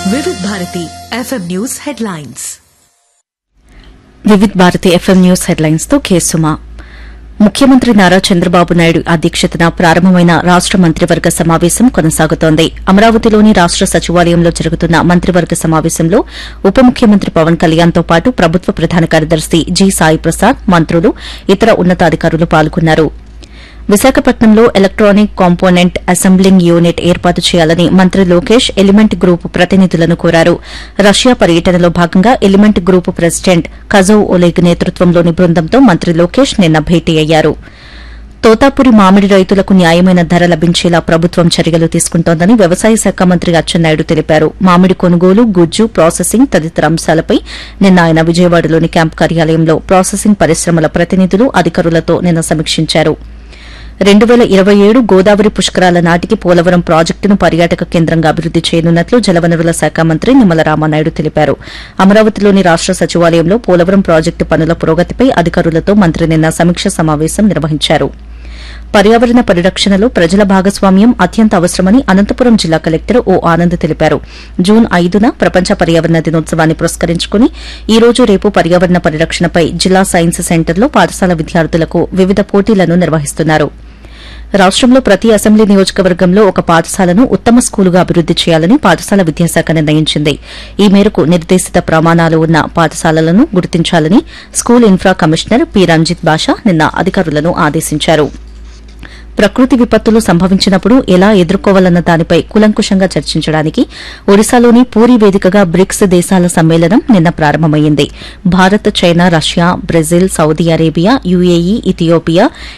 వివిధ Bharati FM news headlines Vividh Bharati FM news headlines తో కేసుమా ముఖ్యమంత్రి నారా చంద్రబాబు నాయుడు అధ్యక్షతన ప్రారంభమైన రాష్ట మంత్రివర్గ సమావేశం కొనసాగుతోంది అమరావతిలోని రాష్ట సచివాలయంలో జరుగుతున్న మంత్రివర్గ సమావేశంలో ఉప ముఖ్యమంత్రి పవన్ కళ్యాణ్ తో పాటు ప్రభుత్వ ప్రధాన కార్యదర్శి జి సాయి ప్రసాద్ మంత్రులు ఇతర ఉన్నతాధికారులు పాల్గొన్నారు విశాఖపట్నంలో ఎలక్ట్రానిక్ కాంపోనెంట్ అసెంబ్లింగ్ యూనిట్ ఏర్పాటు చేయాలని మంత్రి లోకేష్ ఎలిమెంట్ గ్రూప్ ప్రతినిధులను కోరారు రష్యా పర్యటనలో భాగంగా ఎలిమెంట్ గ్రూప్ ప్రెసిడెంట్ కజౌ ఒలెగ్ నేతృత్వంలోని బృందంతో మంత్రి లోకేష్ నిన్న భేటీ అయ్యారు తోతాపురి మామిడి రైతులకు న్యాయమైన ధర లభించేలా ప్రభుత్వం చర్యలు తీసుకుంటోందని వ్యవసాయ శాఖ మంత్రి అచ్చెన్నాయుడు తెలిపారు మామిడి కొనుగోలు గుజ్జు ప్రాసెసింగ్ తదితర అంశాలపై నిన్న ఆయన విజయవాడలోని క్యాంపు కార్యాలయంలో ప్రాసెసింగ్ పరిశ్రమల ప్రతినిధులు అధికారులతో నిన్న సమీక్షించారు రెండు వేల ఇరవై ఏడు గోదావరి పుష్కరాల నాటికి పోలవరం ప్రాజెక్టును పర్యాటక కేంద్రంగా అభివృద్ది చేయనున్నట్లు జలవనరుల శాఖ మంత్రి నిమ్మల రామానాయుడు తెలిపారు అమరావతిలోని రాష్ట సచివాలయంలో పోలవరం ప్రాజెక్టు పనుల పురోగతిపై అధికారులతో మంత్రి నిన్న సమీక్ష సమావేశం నిర్వహించారు పర్యావరణ పరిరక్షణలో ప్రజల భాగస్వామ్యం అత్యంత అవసరమని అనంతపురం జిల్లా కలెక్టర్ ఓ ఆనంద్ తెలిపారు జూన్ ఐదున ప్రపంచ పర్యావరణ దినోత్సవాన్ని పురస్కరించుకుని ఈ రోజు రేపు పర్యావరణ పరిరక్షణపై జిల్లా సైన్స్ సెంటర్లో పాఠశాల విద్యార్థులకు వివిధ పోటీలను నిర్వహిస్తున్నారు రాష్టంలో ప్రతి అసెంబ్లీ నియోజకవర్గంలో ఒక పాఠశాలను ఉత్తమ స్కూలుగా అభివృద్ది చేయాలని పాఠశాల విద్యాశాఖ నిర్ణయించింది ఈ మేరకు నిర్దేశిత ప్రమాణాలు ఉన్న పాఠశాలలను గుర్తించాలని school infra commissioner P Ranjit Basha నిన్న అధికారులను ఆదేశించారు ప్రకృతి విపత్తులు సంభవించినప్పుడు ఎలా ఎదుర్కోవాలన్న దానిపై కులంకుషంగా చర్చించడానికి ఒడిశాలోని పూరి వేదికగా బ్రిక్స్ దేశాల సమ్మేళనం నిన్న ప్రారంభమైంది Bharat China Russia Brazil Saudi Arabia UAE Ethiopia